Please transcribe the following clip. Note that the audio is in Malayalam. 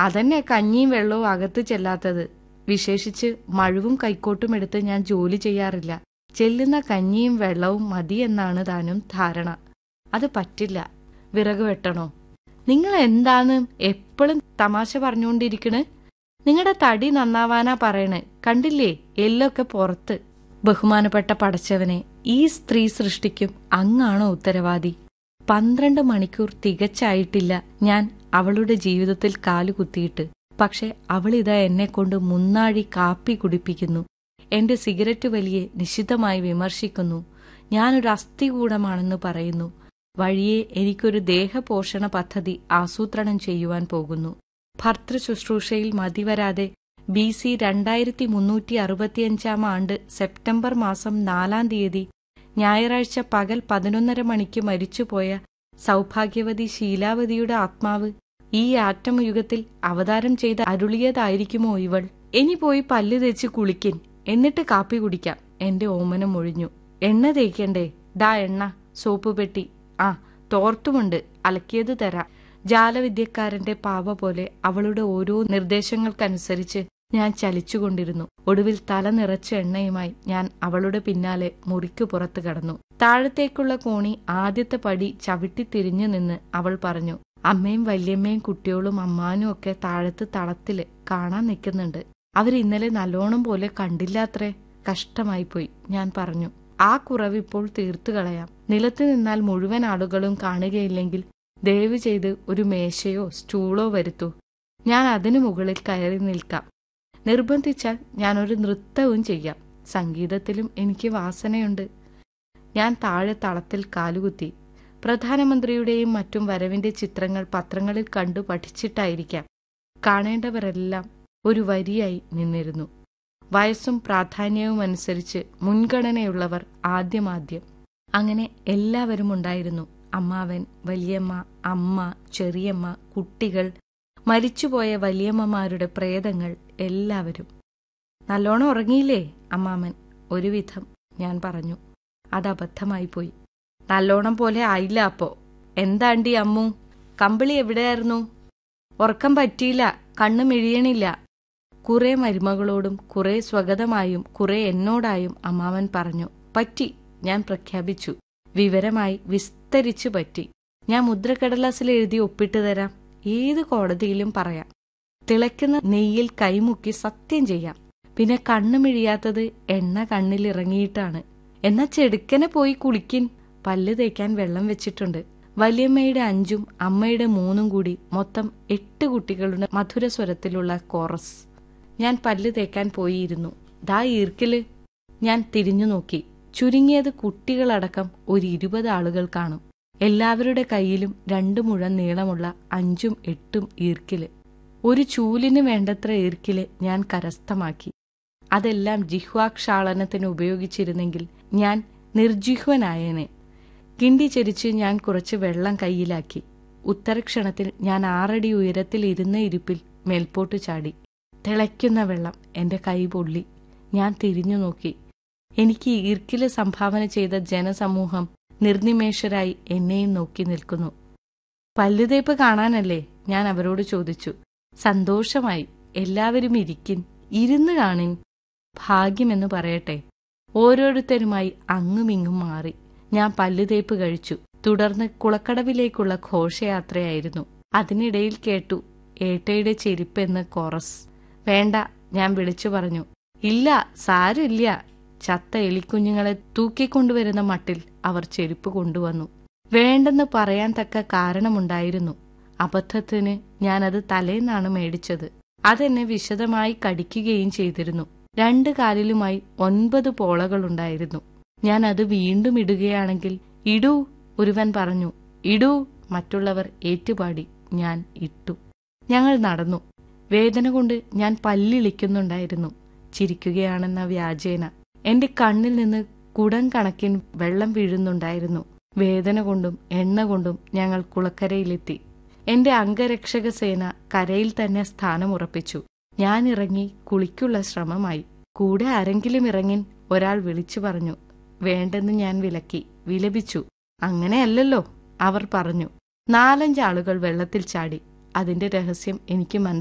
അതന്നെ കഞ്ഞിയും വെള്ളവും അകത്ത് ചെല്ലാത്തത് വിശേഷിച്ച് മഴുവും കൈക്കോട്ടും എടുത്ത് ഞാൻ ജോലി ചെയ്യാറില്ല ചെല്ലുന്ന കഞ്ഞിയും വെള്ളവും മതിയെന്നാണ് താനും ധാരണ അത് പറ്റില്ല വിറക് വെട്ടണോ നിങ്ങൾ എന്താണ് എപ്പോഴും തമാശ പറഞ്ഞുകൊണ്ടിരിക്കണ് നിങ്ങളുടെ തടി നന്നാവാനാ പറയണേ കണ്ടില്ലേ എല്ലൊക്കെ പുറത്ത് ബഹുമാനപ്പെട്ട പടച്ചവനെ ഈ സ്ത്രീ സൃഷ്ടിക്കും അങ്ങാണോ ഉത്തരവാദി പന്ത്രണ്ട് മണിക്കൂർ തികച്ചായിട്ടില്ല ഞാൻ അവളുടെ ജീവിതത്തിൽ കാലുകുത്തിയിട്ട് പക്ഷെ അവളിതാ എന്നെ കൊണ്ട് മുന്നാഴി കാപ്പി കുടിപ്പിക്കുന്നു എന്റെ സിഗരറ്റ് വലിയെ നിശിതമായി വിമർശിക്കുന്നു ഞാനൊരു അസ്ഥികൂടമാണെന്ന് പറയുന്നു വഴിയെ എനിക്കൊരു ദേഹപോഷണ പദ്ധതി ആസൂത്രണം ചെയ്യുവാൻ പോകുന്നു ഭർത്തൃ ശുശ്രൂഷയിൽ മതിവരാതെ ബി സി രണ്ടായിരത്തി മുന്നൂറ്റി അറുപത്തിയഞ്ചാം ആണ്ട് സെപ്റ്റംബർ മാസം നാലാം തീയതി ഞായറാഴ്ച പകൽ പതിനൊന്നര മണിക്ക് മരിച്ചുപോയ സൗഭാഗ്യവതി ശീലാവതിയുടെ ആത്മാവ് ഈ ആറ്റമയുഗത്തിൽ അവതാരം ചെയ്ത് അരുളിയതായിരിക്കുമോ ഇവൾ ഇനി പോയി പല്ല് തേച്ച് കുളിക്കിൻ എന്നിട്ട് കാപ്പി കുടിക്കാം എന്റെ ഓമനം ഒഴിഞ്ഞു എണ്ണ തേക്കണ്ടേ ദാ എണ്ണ സോപ്പ് പെട്ടി ആ തോർത്തുമുണ്ട് അലക്കിയത് തരാം ജാലവിദ്യക്കാരന്റെ പാവ പോലെ അവളുടെ ഓരോ നിർദ്ദേശങ്ങൾക്കനുസരിച്ച് ഞാൻ ചലിച്ചുകൊണ്ടിരുന്നു ഒടുവിൽ തല നിറച്ച എണ്ണയുമായി ഞാൻ അവളുടെ പിന്നാലെ മുറിക്കു പുറത്തു കടന്നു താഴത്തേക്കുള്ള കോണി ആദ്യത്തെ പടി ചവിട്ടി തിരിഞ്ഞു നിന്ന് അവൾ പറഞ്ഞു അമ്മയും വല്യമ്മയും കുട്ടിയോളും അമ്മാനും ഒക്കെ താഴത്ത് തളത്തില് കാണാൻ നിൽക്കുന്നുണ്ട് അവർ ഇന്നലെ നല്ലോണം പോലെ കണ്ടില്ലാത്രേ കഷ്ടമായിപ്പോയി ഞാൻ പറഞ്ഞു ആ കുറവ് ഇപ്പോൾ തീർത്തു കളയാം നിലത്ത് നിന്നാൽ മുഴുവൻ ആളുകളും കാണുകയില്ലെങ്കിൽ ദയവ് ചെയ്ത് ഒരു മേശയോ സ്റ്റൂളോ വരുത്തൂ ഞാൻ അതിനു മുകളിൽ കയറി നിൽക്കാം നിർബന്ധിച്ചാൽ ഞാനൊരു നൃത്തവും ചെയ്യാം സംഗീതത്തിലും എനിക്ക് വാസനയുണ്ട് ഞാൻ താഴെ തളത്തിൽ കാലുകുത്തി പ്രധാനമന്ത്രിയുടെയും മറ്റും വരവിന്റെ ചിത്രങ്ങൾ പത്രങ്ങളിൽ കണ്ടു പഠിച്ചിട്ടായിരിക്കാം കാണേണ്ടവരെല്ലാം ഒരു വരിയായി നിന്നിരുന്നു വയസ്സും പ്രാധാന്യവും അനുസരിച്ച് മുൻഗണനയുള്ളവർ ആദ്യമാദ്യം അങ്ങനെ എല്ലാവരും ഉണ്ടായിരുന്നു അമ്മാവൻ വലിയമ്മ അമ്മ ചെറിയമ്മ കുട്ടികൾ മരിച്ചുപോയ വലിയമ്മമാരുടെ പ്രേതങ്ങൾ എല്ലാവരും നല്ലോണം ഉറങ്ങിയില്ലേ അമ്മാമൻ ഒരുവിധം ഞാൻ പറഞ്ഞു അത് അബദ്ധമായി പോയി നല്ലോണം പോലെ ആയില്ല അപ്പോ എന്താണ്ടി അമ്മു കമ്പിളി എവിടെയായിരുന്നു ഉറക്കം പറ്റിയില്ല കണ്ണു മിഴിയണില്ല കുറെ മരുമകളോടും കുറെ സ്വഗതമായും കുറെ എന്നോടായും അമ്മാവൻ പറഞ്ഞു പറ്റി ഞാൻ പ്രഖ്യാപിച്ചു വിവരമായി വിസ്തരിച്ചു പറ്റി ഞാൻ മുദ്രക്കടലാസിൽ എഴുതി ഒപ്പിട്ട് തരാം ഏത് കോടതിയിലും പറയാം തിളയ്ക്കുന്ന നെയ്യിൽ കൈമുക്കി സത്യം ചെയ്യാം പിന്നെ കണ്ണു മിഴിയാത്തത് എണ്ണ കണ്ണിലിറങ്ങിയിട്ടാണ് എന്നാ ചെടുക്കനെ പോയി കുളിക്കിൻ പല്ല് തേക്കാൻ വെള്ളം വെച്ചിട്ടുണ്ട് വലിയമ്മയുടെ അഞ്ചും അമ്മയുടെ മൂന്നും കൂടി മൊത്തം എട്ട് കുട്ടികളുടെ മധുരസ്വരത്തിലുള്ള കോറസ് ഞാൻ പല്ല് തേക്കാൻ പോയിരുന്നു ദാ ഈർക്കില് ഞാൻ തിരിഞ്ഞു നോക്കി ചുരുങ്ങിയത് കുട്ടികളടക്കം ഒരു ഇരുപത് ആളുകൾ കാണും എല്ലാവരുടെ കയ്യിലും രണ്ടു മുഴം നീളമുള്ള അഞ്ചും എട്ടും ഈർക്കില് ഒരു ചൂലിന് വേണ്ടത്ര ഈർക്കില് ഞാൻ കരസ്ഥമാക്കി അതെല്ലാം ജിഹ്വാക്ഷാളനത്തിന് ഉപയോഗിച്ചിരുന്നെങ്കിൽ ഞാൻ നിർജിഹ്വനായേനെ കിണ്ടി ചരിച്ച് ഞാൻ കുറച്ച് വെള്ളം കയ്യിലാക്കി ഉത്തരക്ഷണത്തിൽ ഞാൻ ആറടി ഉയരത്തിൽ ഇരുന്ന ഇരിപ്പിൽ മേൽപോട്ട് ചാടി തിളയ്ക്കുന്ന വെള്ളം എന്റെ കൈ പൊള്ളി ഞാൻ തിരിഞ്ഞു നോക്കി എനിക്ക് ഈർക്കില് സംഭാവന ചെയ്ത ജനസമൂഹം നിർനിമേഷരായി എന്നെയും നോക്കി നിൽക്കുന്നു പല്ലുതേപ്പ് കാണാനല്ലേ ഞാൻ അവരോട് ചോദിച്ചു സന്തോഷമായി എല്ലാവരും ഇരിക്കിൻ ഇരുന്ന് കാണിൻ ഭാഗ്യമെന്ന് പറയട്ടെ ഓരോരുത്തരുമായി അങ്ങുമിങ്ങും മാറി ഞാൻ പല്ലുതേപ്പ് കഴിച്ചു തുടർന്ന് കുളക്കടവിലേക്കുള്ള ഘോഷയാത്രയായിരുന്നു അതിനിടയിൽ കേട്ടു ഏട്ടയുടെ ചെരിപ്പെന്ന് കോറസ് വേണ്ട ഞാൻ വിളിച്ചു പറഞ്ഞു ഇല്ല സാരില്ല ചത്ത എലിക്കുഞ്ഞുങ്ങളെ തൂക്കിക്കൊണ്ടുവരുന്ന മട്ടിൽ അവർ ചെരുപ്പ് കൊണ്ടുവന്നു വേണ്ടെന്ന് പറയാൻ തക്ക കാരണമുണ്ടായിരുന്നു അബദ്ധത്തിന് ഞാനത് തലേന്നാണ് മേടിച്ചത് അതെന്നെ വിശദമായി കടിക്കുകയും ചെയ്തിരുന്നു രണ്ട് കാലിലുമായി ഒൻപത് പോളകളുണ്ടായിരുന്നു ഞാൻ അത് വീണ്ടും ഇടുകയാണെങ്കിൽ ഇടൂ ഒരുവൻ പറഞ്ഞു ഇടൂ മറ്റുള്ളവർ ഏറ്റുപാടി ഞാൻ ഇട്ടു ഞങ്ങൾ നടന്നു വേദന കൊണ്ട് ഞാൻ പല്ലിളിക്കുന്നുണ്ടായിരുന്നു ചിരിക്കുകയാണെന്ന വ്യാജേന എന്റെ കണ്ണിൽ നിന്ന് കുടം കണക്കിന് വെള്ളം വീഴുന്നുണ്ടായിരുന്നു വേദന കൊണ്ടും എണ്ണ കൊണ്ടും ഞങ്ങൾ കുളക്കരയിലെത്തി എന്റെ അംഗരക്ഷക സേന കരയിൽ തന്നെ സ്ഥാനമുറപ്പിച്ചു ഞാൻ ഇറങ്ങി കുളിക്കുള്ള ശ്രമമായി കൂടെ ആരെങ്കിലും ഇറങ്ങിൻ ഒരാൾ വിളിച്ചു പറഞ്ഞു വേണ്ടെന്ന് ഞാൻ വിലക്കി വിലപിച്ചു അങ്ങനെയല്ലല്ലോ അവർ പറഞ്ഞു നാലഞ്ചാളുകൾ വെള്ളത്തിൽ ചാടി അതിന്റെ രഹസ്യം എനിക്ക്